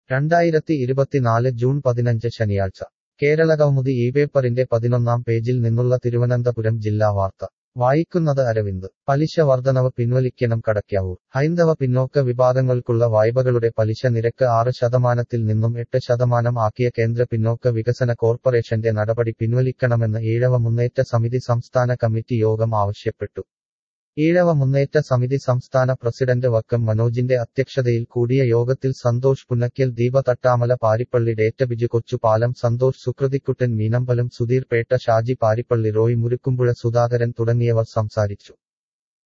രണ്ടായിരത്തി ഇരുപത്തിനാല് ജൂൺ പതിനഞ്ച് ശനിയാഴ്ച കേരളകൗമുദി ഈ പേപ്പറിന്റെ പതിനൊന്നാം പേജിൽ നിന്നുള്ള തിരുവനന്തപുരം ജില്ലാ വാർത്ത വായിക്കുന്നത് അരവിന്ദ് പലിശ വർധനവ് പിൻവലിക്കണം കടയ്ക്കാവൂർ ഹൈന്ദവ പിന്നോക്ക വിഭാഗങ്ങൾക്കുള്ള വായ്പകളുടെ പലിശ നിരക്ക് ആറ് ശതമാനത്തിൽ നിന്നും എട്ട് ശതമാനം ആക്കിയ കേന്ദ്ര പിന്നോക്ക വികസന കോർപ്പറേഷന്റെ നടപടി പിൻവലിക്കണമെന്ന് ഈഴവ മുന്നേറ്റ സമിതി സംസ്ഥാന കമ്മിറ്റി യോഗം ആവശ്യപ്പെട്ടു ഈഴവ മുന്നേറ്റ സമിതി സംസ്ഥാന പ്രസിഡന്റ് വക്കം മനോജിന്റെ അധ്യക്ഷതയിൽ കൂടിയ യോഗത്തിൽ സന്തോഷ് പുന്നക്കൽ ദീപ തട്ടാമല പാരിപ്പള്ളി ഡേറ്റ ബിജു കൊച്ചുപാലം സന്തോഷ് സുകൃതിക്കുട്ടൻ മീനമ്പലം സുധീർ പേട്ട ഷാജി പാരിപ്പള്ളി റോയ് മുരുക്കുമ്പുഴ സുധാകരൻ തുടങ്ങിയവർ സംസാരിച്ചു